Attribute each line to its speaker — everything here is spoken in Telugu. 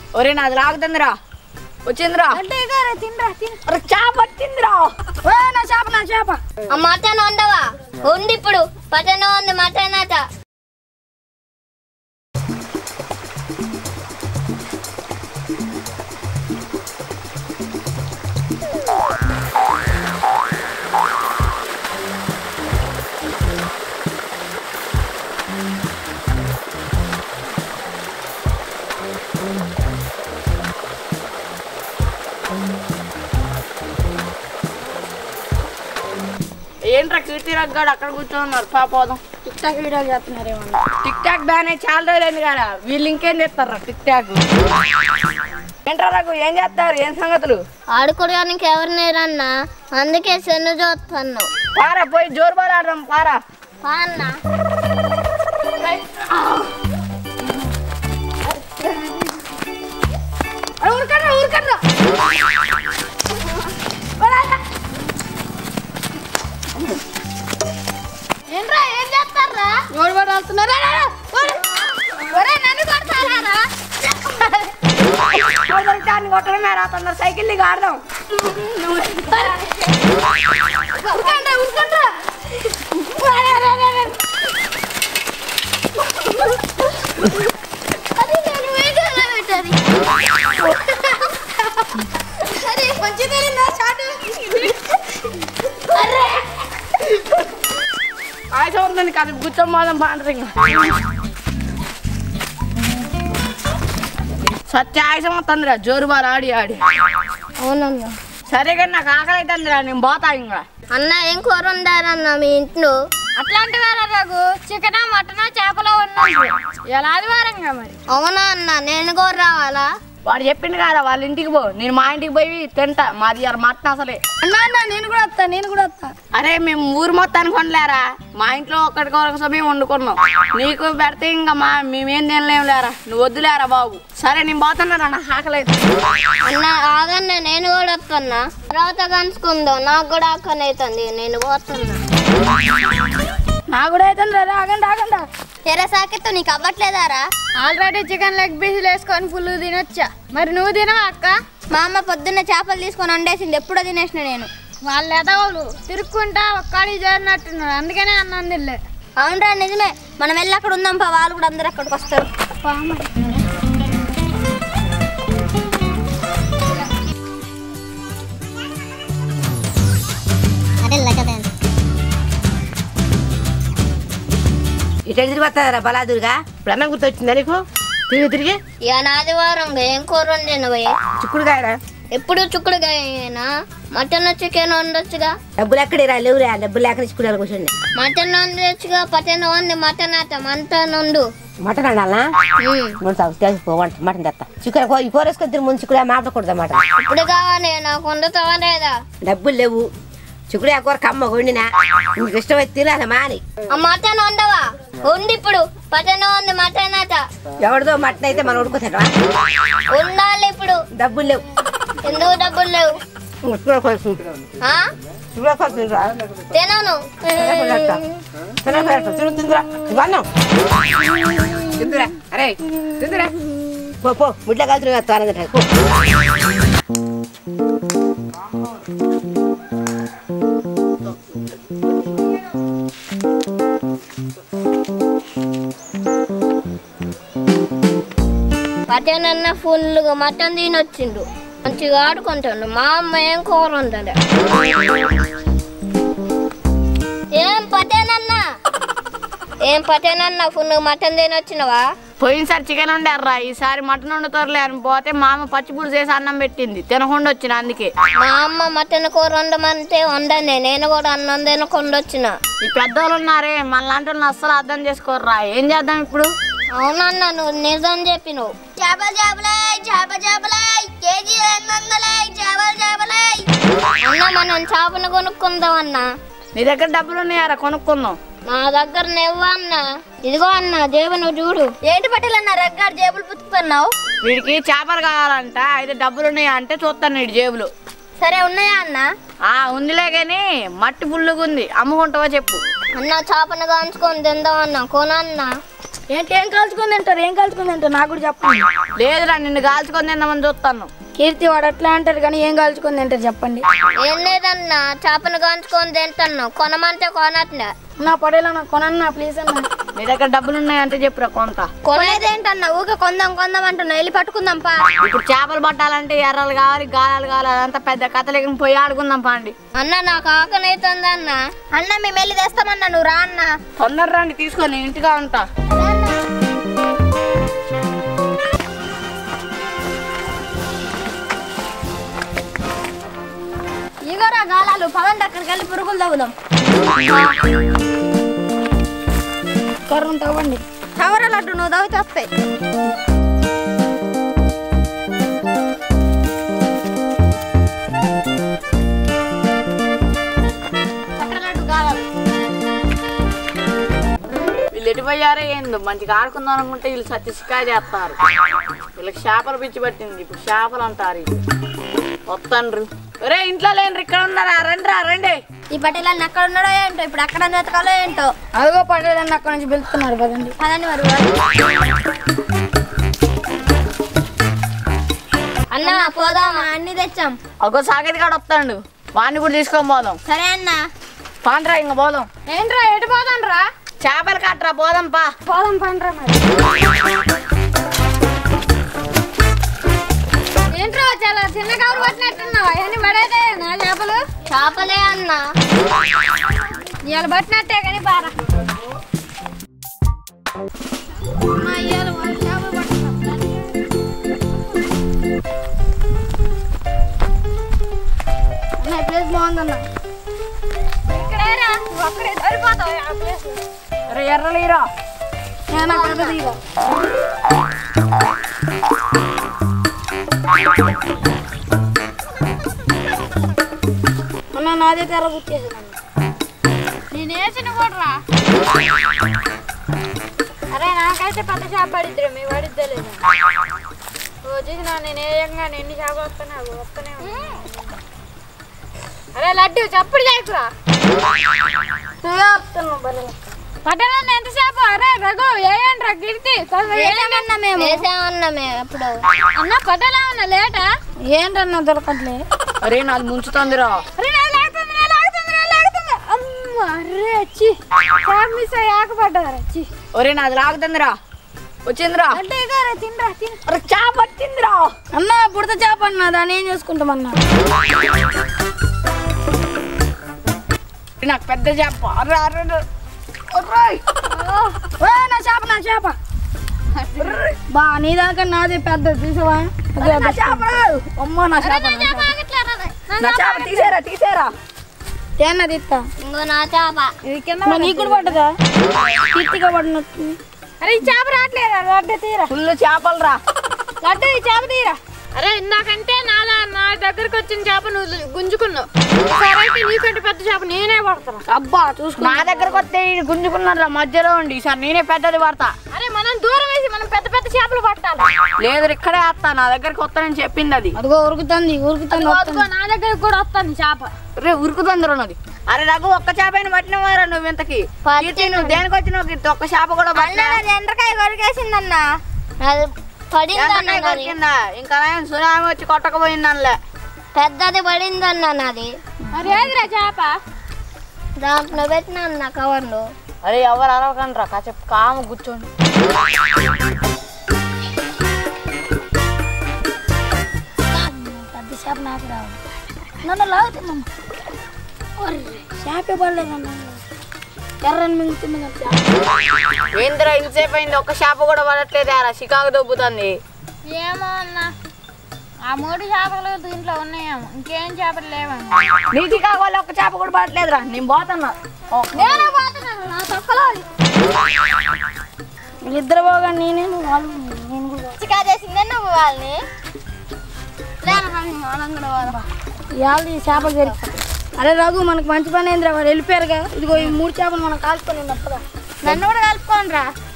Speaker 1: ఒరే నాది లాగుతుందిరా వచ్చిందిరా అరే చేప వచ్చిందిరా నా చేప నా చేప
Speaker 2: ఆ మటన్ వండవా ఉంది ఇప్పుడు పటన ఉంది మటన్ అట
Speaker 1: ఏంట్రా కీర్తి రగ్గాడు అక్కడ కూర్చోన్నారు పాపోదాం టిక్ టాక్ వీడియో చేస్తున్నారు ఏమన్నా టిక్ టాక్ బ్యాన్ అయ్యి చాలా రోజులైంది కదా వీళ్ళు ఇంకేం చేస్తారా టిక్ టాక్ ఏంట్రా రఘు ఏం చేస్తారు ఏం సంగతులు
Speaker 2: ఆడుకోవడానికి ఎవరు లేరన్నా అందుకే సెన్ను చూస్తున్నావు
Speaker 1: పారా పోయి జోరు బాల్ ఆడదాం పారా
Speaker 2: పా అన్నా
Speaker 1: ఊరుకన్నా ఊరుకన్నా
Speaker 2: ఏంట్రా ఏం చేస్తారా
Speaker 1: జోరు బాల్ ఆడుతున్నారా
Speaker 2: ఒరే నన్ను కొడతారా
Speaker 1: కొట్టడం మేరా తొందర సైకిల్ దిగి ఆడదాం
Speaker 2: ఉరకండ్రా, ఉరకండ్రా. అది నేను వీడియోలో పెట్టాలి. అరే, మంచిదే నా చాటు. అరే.
Speaker 1: ఆశ ఉంటుంది కదా గుచ్చం మాదం పాండరింగ్ సత్య ఆయుషం వస్తుందిరా జోరు బాల్ ఆడి ఆడి
Speaker 2: అవునన్నా
Speaker 1: సరే కానీ నాకు ఆకలి అవుతుందిరా నేను పోతా ఇంకా
Speaker 2: అన్న ఏం కూర ఉండారన్న మీ ఇంట్లో
Speaker 3: అట్లాంటి వారా రఘు చికెన్ మటన్ చేపలు ఉన్నాయి ఎలా ఆదివారంగా మరి
Speaker 2: అవునా అన్న నేను కూడా రావాలా
Speaker 1: వాడు చెప్పిండు కదా వాళ్ళ ఇంటికి పో నేను మా ఇంటికి పోయి తింటా మాది ఇవాళ మటన్ అసలే
Speaker 3: అన్నా నేను కూడా వస్తా నేను కూడా వస్తా
Speaker 1: అరే మేము ఊరు మొత్తానికి వండలేరా మా ఇంట్లో ఒక్కటి కొరకు సమయం వండుకున్నాం నీకు పెడితే ఇంకా మా మేమేం తినలేం లేరా నువ్వు వద్దులేరా బాబు సరే నేను పోతున్నారా నాకు ఆకలి అవుతుంది
Speaker 2: అన్న ఆగన్న నేను కూడా వస్తున్నా తర్వాత కలుసుకుందాం నాకు కూడా ఆకలి అవుతుంది నేను పోతున్నా
Speaker 1: నాకు కూడా అవుతుంది రా ఆగండి ఆగండి
Speaker 2: తెర సాకెత్తు నీకు అవ్వట్లేదారా
Speaker 3: ఆల్రెడీ చికెన్ లెగ్ పీసులు వేసుకొని ఫుల్ తినొచ్చా మరి నువ్వు తినవా అక్క
Speaker 2: మా అమ్మ పొద్దున్న చేపలు తీసుకొని వండేసింది ఎప్పుడో తినేసిన నేను
Speaker 3: వాళ్ళ ఎదవలు తిరుక్కుంటా ఒక్కడి చేరినట్టున్నారు అందుకనే అన్నం తినలే
Speaker 2: అవునరా నిజమే మనం వెళ్ళి అక్కడ ఉందాం పా వాళ్ళు కూడా అందరు అక్కడికి వస్తారు
Speaker 4: ఇటు తిరిగి వస్తుందరా బలాదురుగా ఇప్పుడు అన్నం గుర్తొచ్చిందా నీకు తిరిగి తిరిగి
Speaker 2: ఇక నాదివారం ఏం కూర వండినవి
Speaker 4: చిక్కుడుకాయరా
Speaker 2: ఎప్పుడు చుక్కుడుగాయనా మటన్ చికెన్ వండొచ్చుగా
Speaker 4: డబ్బులు ఎక్కడిరా లేవురా డబ్బులు లేక చిక్కుడు కూర్చోండి
Speaker 2: మటన్ వండొచ్చుగా పటన్ వండి మటన్ అట మటన్ వండు
Speaker 4: మటన్ వండాలా
Speaker 2: ఉమ్.
Speaker 4: ముందు సాగు తెలిసిపో వంట మటన్ తెస్తా చికెన్ కూ- ఈ కూర వేసుకొని తిరిగి ముందు చిక్కుడు మాపడకూడదు మటన్
Speaker 2: ఇప్పుడు కావాలి నాకు వండుతావా లేదా
Speaker 4: డబ్బులు లేవు చిక్కుడు ఆ కూర కమ్మ వండినా నీకు ఇష్టమైతే తినాలి మాని
Speaker 2: ఆ మటన్ వండవా ఉంది ఇప్పుడు పటన్ ఉంది మటన్ అట
Speaker 4: ఎవరిదో మటన్ అయితే మనం ఉడుకుతాడా
Speaker 2: ఉండాలి ఇప్పుడు
Speaker 4: డబ్బులు లేవు
Speaker 2: ఎందుకు డబ్బులు లేవు
Speaker 4: చిక్కుడు కోసం
Speaker 2: ఆ?
Speaker 4: చిక్కుడు కోసం రా.
Speaker 2: తినను
Speaker 4: తినకు, తిను, తిందురా. ఇదిగో అన్నం. తిందురా అరే తిందురా పో పో ముడ్ల కాల్తున్నా త్వరగా పో
Speaker 2: పటన్ అన్న ఫుల్గా మటన్ తినొచ్చిండు మంచిగా ఆడుకుంటాడు మా అమ్మ ఏం కూర ఉండలే ఏం పటేన్ అన్న ఏం పటేన్ అన్న ఫుల్ మటన్ తినొచ్చినవా
Speaker 1: పోయినసారి చికెన్ వండారా ఈసారి మటన్ వండుతారులే అని పోతే మా అమ్మ పచ్చిపూడి చేసి అన్నం పెట్టింది తినకుండా వచ్చిన అందుకే
Speaker 2: మా అమ్మ మటన్ కూర వండమంటే వండనే నేను కూడా అన్నం తినకుండా వచ్చిన
Speaker 1: ఈ పెద్దోళ్ళు ఉన్నారే మనలాంటి వాళ్ళని అస్సలు అర్థం చేసుకోర్రా ఏం చేద్దాం ఇప్పుడు
Speaker 2: అవునన్న నువ్వు నిజం చెప్పి నువ్వు చేప చేపలే చేప చేపలే కేజీ రెండు వందలే చేపలు చేపలే అన్న మనం చేపను కొనుక్కుందాం అన్న
Speaker 1: నీ దగ్గర డబ్బులు ఉన్నాయారా కొనుక్కుందాం
Speaker 2: నా దగ్గర నెవ్వు అన్న ఇదిగో అన్న జేబు నువ్వు చూడు ఏంటి పట్టాలన్న రగ్గాడు జేబులు పుట్టుకున్నావు
Speaker 1: వీడికి చేపలు కావాలంట అయితే డబ్బులు ఉన్నాయా అంటే చూస్తాను నీటి జేబులు
Speaker 2: సరే ఉన్నాయా అన్న
Speaker 1: ఆ ఉందిలే కానీ మట్టి పుల్లుగా ఉంది అమ్ముకుంటావా చెప్పు
Speaker 2: అన్న చేపను కాంచుకొని తిందాం అన్న కొనన్న
Speaker 1: ఏంటి ఏం కాల్చుకొని తింటారు ఏం కాల్చుకొని తింటారు నాకు కూడా చెప్పండి లేదురా నిన్ను కాల్చుకొని తిందామని చూస్తాను కీర్తి వాడు అట్లా అంటారు కానీ ఏం కాల్చుకొని తింటారు చెప్పండి
Speaker 2: ఏం లేదన్నా చేపను కాంచుకొని తింటాను కొనమంటే కొనట్లే
Speaker 1: నా పడేలా నాకు కొనన్నా ప్లీజ్ అన్న నీ దగ్గర డబ్బులు ఉన్నాయంటే చెప్పురా కొంత
Speaker 2: కొనేదేంటన్నా ఊకే కొందాం కొందాం అంటున్నా వెళ్ళి పట్టుకుందాం పా
Speaker 1: ఇప్పుడు చేపలు పట్టాలంటే ఎర్రలు కావాలి గాలాలు కావాలి అదంతా పెద్ద కథలకి పోయి ఆడుకుందాం పాండి
Speaker 2: అన్న నాకు ఆకలి అవుతుంది అన్న అన్న మేము వెళ్ళి తెస్తామన్నా నువ్వు రా అన్న
Speaker 1: తొందర రండి తీసుకొని ఇంటిగా ఉంటా
Speaker 2: ఇగోరా గాలాలు పదండి అక్కడికి వెళ్ళి పురుగులు తవ్వుదాం
Speaker 1: కర్రం తవ్వండి
Speaker 2: కవర లడ్డు నువ్వు తవ్వితే వస్తాయి
Speaker 1: వీళ్ళు ఎటుపోయారే ఏందో మంచిగా ఆడుకుందాం అనుకుంటే వీళ్ళు సత్యశికాయ చేస్తారు వీళ్ళకి చేపలు పిచ్చి పట్టింది ఇప్పుడు చేపలు అంటారు వీళ్ళు. వస్తాండ్రు ఒరే ఇంట్లో లేని ఇక్కడ ఉన్నారా రండి రా రండి
Speaker 2: ఈ పటేలాన్ని అక్కడ ఉన్నాడో ఏంటో ఇప్పుడు అక్కడ వెతకాలో ఏంటో
Speaker 1: అదిగో పడేదని అక్కడ నుంచి వెళ్తున్నారు కదండి
Speaker 2: పదండి మరి అన్న పోదామా అన్ని తెచ్చాం
Speaker 1: ఒక సాగతి కాడ వస్తాడు వాడిని కూడా తీసుకొని పోదాం
Speaker 2: సరే అన్న
Speaker 1: పాండ్రా ఇంకా పోదాం
Speaker 3: ఏంట్రా ఎటు పోతాన్రా
Speaker 1: చేపలు కట్టరా పోదాం పా
Speaker 3: పోదాం పండ్రా మరి ఏంట్రా చాలా చిన్న కవర్ పట్టినట్టున్నావు అవన్నీ పడేదే నా చేపలు
Speaker 2: చేపలే అన్న
Speaker 3: ఇవాళ పట్టినట్టే కానీ బారా
Speaker 1: ప్లేస్ బాగుందన్న
Speaker 3: ఇక్కడేరా నువ్వు అక్కడే సరిపోతావు ఆ ప్లేస్
Speaker 1: అరే ఎర్రలేరా అన్న నాదే తెర గుర్తేసాను
Speaker 3: నేను వేసిన కూడా అరే నాకైతే పెద్ద చేప పడిద్దరు మీ పడిద్దలేదు ఓ చూసినా నేను ఏయంగా ఎన్ని చేపలు వస్తానే అవి వస్తూనే ఉన్నాయి. అరే లడ్డు చప్పుడు చేయకురా పట్టణాన్ని ఎంతసేపు అరే రఘు ఏయండి రా గిరితి
Speaker 2: వేసామన్నా మేము వేసామన్నా మేము ఎప్పుడు
Speaker 3: అన్న పట్టణా ఉన్నా లేటా
Speaker 1: ఏంటన్నా దొరకట్లే అరే నాకు ముంచుతుందిరా
Speaker 3: అరే నా లాగుతుంది నా లాగుతుంది నా లాగుతుంది అమ్మ అరే వచ్చి చేప మిస్ అయ్యి ఆకపడ్డారు వచ్చి
Speaker 1: ఒరే నాది లాగుతుందిరా వచ్చిందిరా
Speaker 3: అంటే ఇగారా తినరా తిన
Speaker 1: అరే చేప వచ్చిందిరా అన్న బుడత చేప అన్న దాన్ని ఏం చేసుకుంటామన్నా నాకు పెద్ద చేప అర్రే అర్రే అర్రే. అర్రే. ఓ, నా చేప నా చేప బా నీ దాకా నాదే పెద్ద చూసావా అదే నా చేప అమ్మ నా చేప నా చేప. నా చేప తీసేరా తీసేరా ఏమన్నా తీస్తా
Speaker 2: ఇంకో నా చేప
Speaker 3: ఇది కింద
Speaker 1: మరి నీకు కూడా పడ్డదా కీర్తిగా పడినట్టు
Speaker 3: అరే ఈ చేప రావట్లేదా లడ్డు తీరా
Speaker 1: ఫుల్ చేపలు రా
Speaker 3: లడ్డు ఈ చేప తీరా అరే ఇందాకంటే నాలా నా దగ్గరకు వచ్చిన చేప నువ్వు గుంజుకున్నావు సరే అయితే నీకంటే పెద్ద చేప నేనే పడతాను
Speaker 1: అబ్బా చూసుకో నా దగ్గరకు వస్తే ఈడు గుంజుకున్నారా మధ్యలో ఉండి ఈసారి నేనే పెద్దది పడతా
Speaker 3: అరే మనం దూరం వేసి మనం పెద్ద పెద్ద చేపలు పట్టాలి
Speaker 1: లేదు ఇక్కడే వస్తా నా దగ్గరకు వస్తానని చెప్పింది అది అదిగో ఉరుకుతుంది ఉరుకుతుంది
Speaker 3: అదిగో నా దగ్గరకు కూడా వస్తాను చేప
Speaker 1: రే ఉరుకుతుంది ఉన్నది అరే రఘు ఒక్క చేపైన పట్టినవారా నువ్వు ఇంతకి కీర్తి నువ్వు దేనికి వచ్చినావు కీర్తి ఒక్క చేప కూడా
Speaker 2: అన్న
Speaker 1: పట్టినా
Speaker 2: నాది ఎండ్రకాయ కొరికేసిందన్న అది పడిందన్న
Speaker 1: ఎంతకాయ
Speaker 2: నాది
Speaker 1: కొరికిందా ఇంకా నయం సునామీ వచ్చి కొట్టకపోయిందనిలే
Speaker 2: పెద్దది పడిందన్న నాది
Speaker 3: మరి ఏదిరా చేప
Speaker 2: దాంట్లో పెట్టిన అన్న కవర్లు
Speaker 1: అరే ఎవరు అరవకండి రా కాసేపు కామ కూర్చోండి
Speaker 2: పెద్ద చేప నాకు రావు నన్ను లాగుతున్నాం
Speaker 1: చేపే పడలేదన్న ఎర్రని మింగుతుంది ఏందిరా ఇంతసేపు అయింది ఒక్క చేప కూడా పడట్లేదు రా షికాకు దొబ్బుతుంది
Speaker 3: ఏమో అన్న ఆ మూడు చేపలు దీంట్లో ఉన్నాయేమో ఇంకేం చేపలు లేవన్న
Speaker 1: నీ షికాకు వల్ల ఒక్క చేప కూడా పడట్లేదురా నేను పోతున్నా
Speaker 3: నేనే పోతున్నాను నా తొక్కలో
Speaker 1: ఇద్దరు పోగా నేనే నువ్వు వాళ్ళు నేను కూడా
Speaker 2: చికా చేసిందే నువ్వు వాళ్ళని
Speaker 1: ఇవాళ ఈ చేపలు జరిగిపోతాయి అరే రఘు మనకు మంచి పని అయిందిరా వాడు వెళ్ళిపోయారుగా ఇదిగో ఈ మూడు చేపలు మనం కాల్చుకొని ఉన్నప్పుడా
Speaker 2: నన్ను కూడా కలుపుకోండి రా